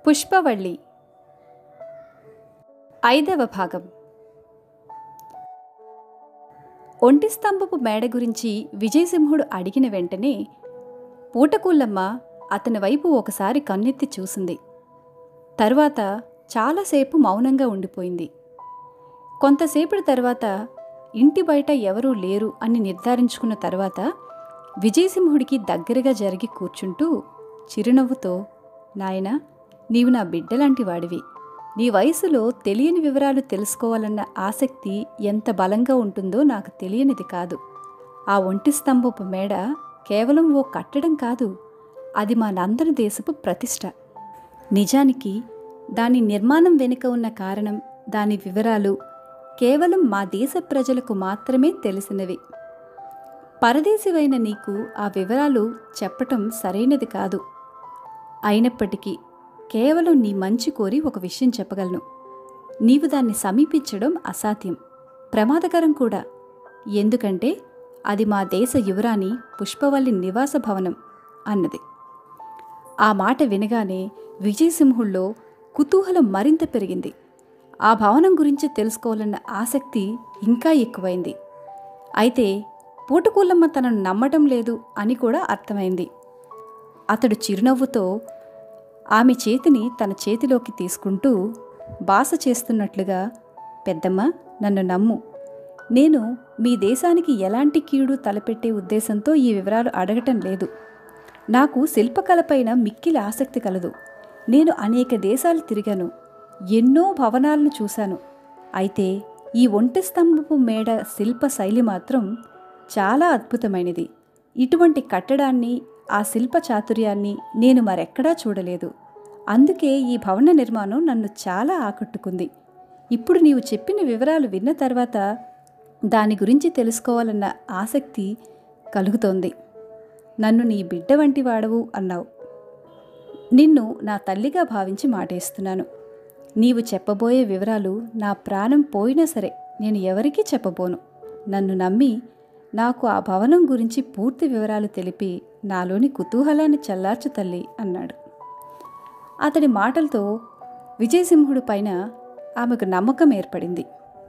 పుష్పవళ్ళి ఐదవ భాగం ఒంటి స్తంభపు మేడ గురించి విజయసింహుడు అడిగిన వెంటనే పూటకూళ్ళమ్మ అతని వైపు ఒకసారి కన్నెత్తి చూసింది తరువాత చాలాసేపు మౌనంగా ఉండిపోయింది కొంతసేపటి తర్వాత ఇంటి బయట ఎవరూ లేరు అని నిర్ధారించుకున్న తర్వాత విజయసింహుడికి దగ్గరగా జరిగి కూర్చుంటూ చిరునవ్వుతో నాయనా నీవు నా బిడ్డలాంటి వాడివి నీ వయసులో తెలియని వివరాలు తెలుసుకోవాలన్న ఆసక్తి ఎంత బలంగా ఉంటుందో నాకు తెలియనిది కాదు ఆ ఒంటి స్తంభపు మేడ కేవలం ఓ కట్టడం కాదు అది మా నందన దేశపు ప్రతిష్ట నిజానికి దాని నిర్మాణం వెనుక ఉన్న కారణం దాని వివరాలు కేవలం మా దేశ ప్రజలకు మాత్రమే తెలిసినవి పరదేశివైన నీకు ఆ వివరాలు చెప్పటం సరైనది కాదు అయినప్పటికీ కేవలం నీ మంచి కోరి ఒక విషయం చెప్పగలను నీవు దాన్ని సమీపించడం అసాధ్యం ప్రమాదకరం కూడా ఎందుకంటే అది మా దేశ యువరాణి పుష్పవల్లి నివాస భవనం అన్నది ఆ మాట వినగానే విజయసింహుల్లో కుతూహలం మరింత పెరిగింది ఆ భవనం గురించి తెలుసుకోవాలన్న ఆసక్తి ఇంకా ఎక్కువైంది అయితే పూటకూలమ్మ తనను నమ్మటం లేదు అని కూడా అర్థమైంది అతడు చిరునవ్వుతో ఆమె చేతిని తన చేతిలోకి తీసుకుంటూ బాస చేస్తున్నట్లుగా పెద్దమ్మ నన్ను నమ్ము నేను మీ దేశానికి ఎలాంటి కీడు తలపెట్టే ఉద్దేశంతో ఈ వివరాలు అడగటం లేదు నాకు శిల్పకళపైన మిక్కిలి ఆసక్తి కలదు నేను అనేక దేశాలు తిరిగాను ఎన్నో భవనాలను చూశాను అయితే ఈ ఒంటి స్తంభపు మేడ శిల్ప శైలి మాత్రం చాలా అద్భుతమైనది ఇటువంటి కట్టడాన్ని ఆ శిల్ప చాతుర్యాన్ని నేను మరెక్కడా చూడలేదు అందుకే ఈ భవన నిర్మాణం నన్ను చాలా ఆకట్టుకుంది ఇప్పుడు నీవు చెప్పిన వివరాలు విన్న తర్వాత దాని గురించి తెలుసుకోవాలన్న ఆసక్తి కలుగుతోంది నన్ను నీ బిడ్డ వంటి వాడవు అన్నావు నిన్ను నా తల్లిగా భావించి మాటేస్తున్నాను నీవు చెప్పబోయే వివరాలు నా ప్రాణం పోయినా సరే నేను ఎవరికీ చెప్పబోను నన్ను నమ్మి నాకు ఆ భవనం గురించి పూర్తి వివరాలు తెలిపి నాలోని కుతూహలాన్ని చల్లార్చు తల్లి అన్నాడు అతడి మాటలతో విజయసింహుడి పైన ఆమెకు నమ్మకం ఏర్పడింది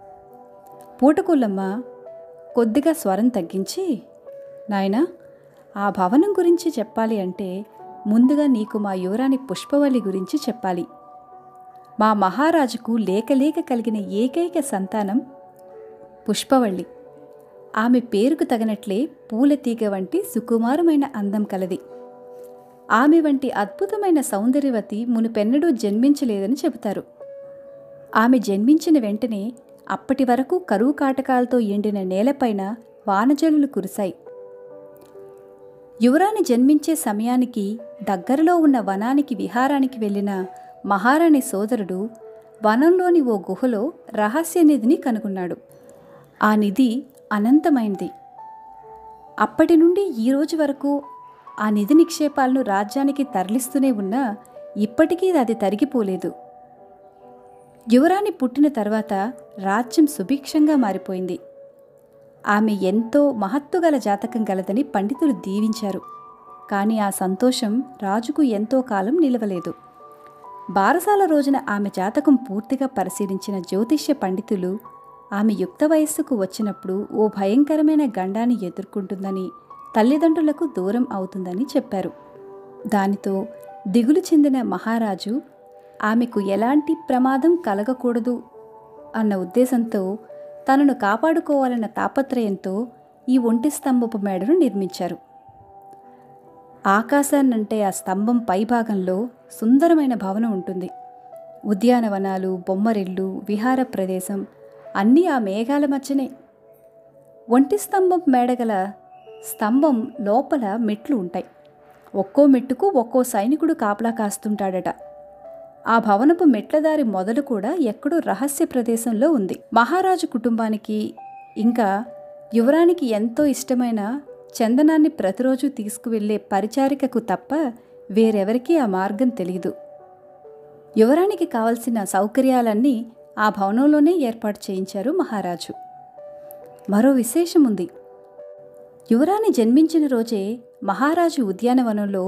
పూటకూలమ్మ కొద్దిగా స్వరం తగ్గించి నాయనా ఆ భవనం గురించి చెప్పాలి అంటే ముందుగా నీకు మా యువరాణి పుష్పవల్లి గురించి చెప్పాలి మా మహారాజుకు లేకలేక కలిగిన ఏకైక సంతానం పుష్పవల్లి ఆమె పేరుకు తగినట్లే పూలతీగ వంటి సుకుమారమైన అందం కలది ఆమె వంటి అద్భుతమైన సౌందర్యవతి మునుపెన్నడూ జన్మించలేదని చెబుతారు ఆమె జన్మించిన వెంటనే అప్పటి వరకు కరువు కాటకాలతో ఎండిన నేలపైన వానజల్లులు కురిశాయి యువరాణి జన్మించే సమయానికి దగ్గరలో ఉన్న వనానికి విహారానికి వెళ్ళిన మహారాణి సోదరుడు వనంలోని ఓ గుహలో రహస్య నిధిని కనుగొన్నాడు ఆ నిధి అనంతమైంది అప్పటి నుండి ఈ రోజు వరకు ఆ నిధి నిక్షేపాలను రాజ్యానికి తరలిస్తూనే ఉన్నా ఇప్పటికీ అది తరిగిపోలేదు యువరాణి పుట్టిన తర్వాత రాజ్యం సుభిక్షంగా మారిపోయింది ఆమె ఎంతో మహత్తుగల జాతకం గలదని పండితులు దీవించారు కానీ ఆ సంతోషం రాజుకు ఎంతో కాలం నిలవలేదు బారసాల రోజున ఆమె జాతకం పూర్తిగా పరిశీలించిన జ్యోతిష్య పండితులు ఆమె యుక్త వయస్సుకు వచ్చినప్పుడు ఓ భయంకరమైన గండాన్ని ఎదుర్కొంటుందని తల్లిదండ్రులకు దూరం అవుతుందని చెప్పారు దానితో దిగులు చెందిన మహారాజు ఆమెకు ఎలాంటి ప్రమాదం కలగకూడదు అన్న ఉద్దేశంతో తనను కాపాడుకోవాలన్న తాపత్రయంతో ఈ ఒంటి స్తంభపు మేడను నిర్మించారు ఆకాశాన్నంటే ఆ స్తంభం పైభాగంలో సుందరమైన భవనం ఉంటుంది ఉద్యానవనాలు బొమ్మరిల్లు విహార ప్రదేశం అన్నీ ఆ మేఘాల మధ్యనే ఒంటి స్తంభం మేడగల స్తంభం లోపల మెట్లు ఉంటాయి ఒక్కో మెట్టుకు ఒక్కో సైనికుడు కాపలా కాస్తుంటాడట ఆ భవనపు మెట్లదారి మొదలు కూడా ఎక్కడో రహస్య ప్రదేశంలో ఉంది మహారాజు కుటుంబానికి ఇంకా యువరానికి ఎంతో ఇష్టమైన చందనాన్ని ప్రతిరోజు తీసుకువెళ్లే పరిచారికకు తప్ప వేరెవరికీ ఆ మార్గం తెలియదు యువరానికి కావలసిన సౌకర్యాలన్నీ ఆ భవనంలోనే ఏర్పాటు చేయించారు మహారాజు మరో విశేషం ఉంది యువరాణి జన్మించిన రోజే మహారాజు ఉద్యానవనంలో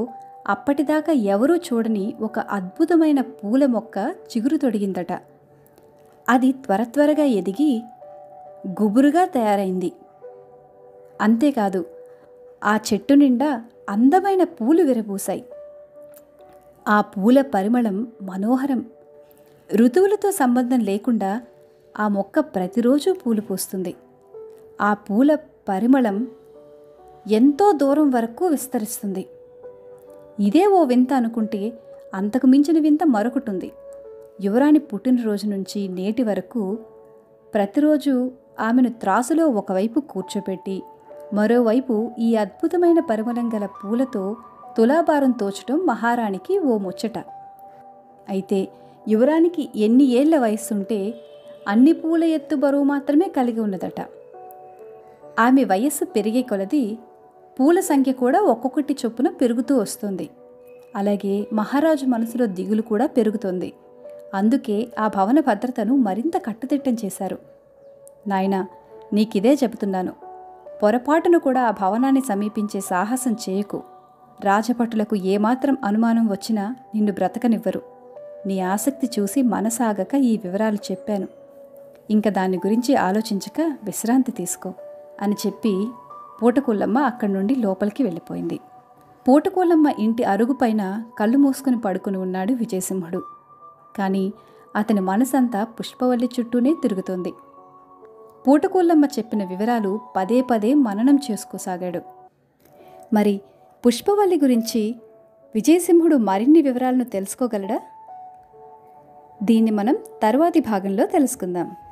అప్పటిదాకా ఎవరూ చూడని ఒక అద్భుతమైన పూల మొక్క చిగురు తొడిగిందట అది త్వర త్వరగా ఎదిగి గుబురుగా తయారైంది అంతేకాదు ఆ చెట్టు నిండా అందమైన పూలు విరబూశాయి ఆ పూల పరిమళం మనోహరం ఋతువులతో సంబంధం లేకుండా ఆ మొక్క ప్రతిరోజు పూలు పూస్తుంది ఆ పూల పరిమళం ఎంతో దూరం వరకు విస్తరిస్తుంది ఇదే ఓ వింత అనుకుంటే అంతకు మించిన వింత మరొకటి ఉంది యువరాణి పుట్టినరోజు నుంచి నేటి వరకు ప్రతిరోజు ఆమెను త్రాసులో ఒకవైపు కూర్చోపెట్టి మరోవైపు ఈ అద్భుతమైన పరిమళం గల పూలతో తులాభారం తోచడం మహారాణికి ఓ ముచ్చట అయితే యువరానికి ఎన్ని ఏళ్ల వయస్సుంటే అన్ని పూల ఎత్తు బరువు మాత్రమే కలిగి ఉన్నదట ఆమె వయస్సు పెరిగే కొలది పూల సంఖ్య కూడా ఒక్కొక్కటి చొప్పున పెరుగుతూ వస్తుంది అలాగే మహారాజు మనసులో దిగులు కూడా పెరుగుతుంది అందుకే ఆ భవన భద్రతను మరింత కట్టుదిట్టం చేశారు నాయనా నీకిదే చెబుతున్నాను పొరపాటును కూడా ఆ భవనాన్ని సమీపించే సాహసం చేయకు రాజభటులకు ఏమాత్రం అనుమానం వచ్చినా నిన్ను బ్రతకనివ్వరు నీ ఆసక్తి చూసి మనసాగక ఈ వివరాలు చెప్పాను ఇంక దాని గురించి ఆలోచించక విశ్రాంతి తీసుకో అని చెప్పి పూటకూళ్ళమ్మ అక్కడి నుండి లోపలికి వెళ్ళిపోయింది పూటకూళ్ళమ్మ ఇంటి అరుగుపైన కళ్ళు మూసుకుని పడుకుని ఉన్నాడు విజయసింహుడు కానీ అతని మనసంతా పుష్పవల్లి చుట్టూనే తిరుగుతోంది పూటకూళ్ళమ్మ చెప్పిన వివరాలు పదే పదే మననం చేసుకోసాగాడు మరి పుష్పవల్లి గురించి విజయసింహుడు మరిన్ని వివరాలను తెలుసుకోగలడా దీన్ని మనం తరువాతి భాగంలో తెలుసుకుందాం